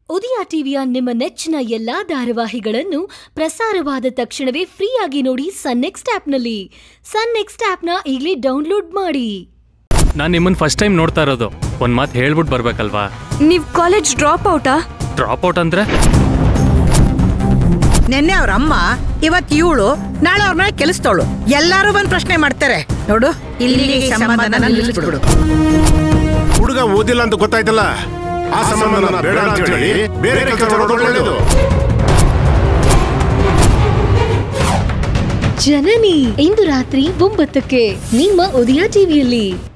ಉದಯ ಟಿವಿಯ ನಿಮ್ಮ ನೆಚ್ಚಿನ ಎಲ್ಲಾ ಧಾರಾವಾಹಿಗಳನ್ನು ಪ್ರಸಾರವಾದ ತಕ್ಷಣವೇ ಫ್ರೀಯಾಗಿ ನೋಡಿ ಸನ್ ನೆಕ್ಸ್ಟ್ ಆಪ್ನಲ್ಲಿ ಸನ್ ನೆಕ್ಸ್ಟ್ ಆಪ್ನ ಈಗಲೇ ಡೌನ್ಲೋಡ್ ಮಾಡಿ ನಾನು ನಿಮ್ಮನ್ನ ಫಸ್ಟ್ ಟೈಮ್ ನೋಡ್ತಾ ಇರೋದು ಒಂದು ಮಾತು ಹೇಳ್ಬಿಟ್ಟು ಬರ್ಬೇಕಲ್ವಾ ನೀವ್ ಕಾಲೇಜ್ ಡ್ರಾಪ್ ಔಟಾ ಡ್ರಾಪ್ ಔಟ್ ಅಂದ್ರೆ ನಿನ್ನೆ ಅವ್ರ ಅಮ್ಮ ಇವತ್ ಇವಳು ನಾಳೆ ಅವ್ರ ಮನೆ ಕೆಲಸದವಳು ಎಲ್ಲಾರು ಬಂದ್ ಪ್ರಶ್ನೆ ಮಾಡ್ತಾರೆ ನೋಡು ಇಲ್ಲಿ ಸಂಬಂಧನ ನಿಲ್ಲಿಸ್ಬಿಡು ಹುಡುಗ ಓದಿಲ್ಲ ಅಂತ ಗೊತ್ತಾಯ್ತಲ್ಲ ಆ ಸಂಬಂಧನ ಬೇಡ ಅಂತ ಹೇಳಿ ಬೇರೆ ಕೆಲಸ ಮಾಡೋದು ಒಳ್ಳೇದು ಜನನಿ ಇಂದು ರಾತ್ರಿ ಒಂಬತ್ತಕ್ಕೆ ನಿಮ್ಮ ಉದಯ ಟಿವಿಯಲ್ಲಿ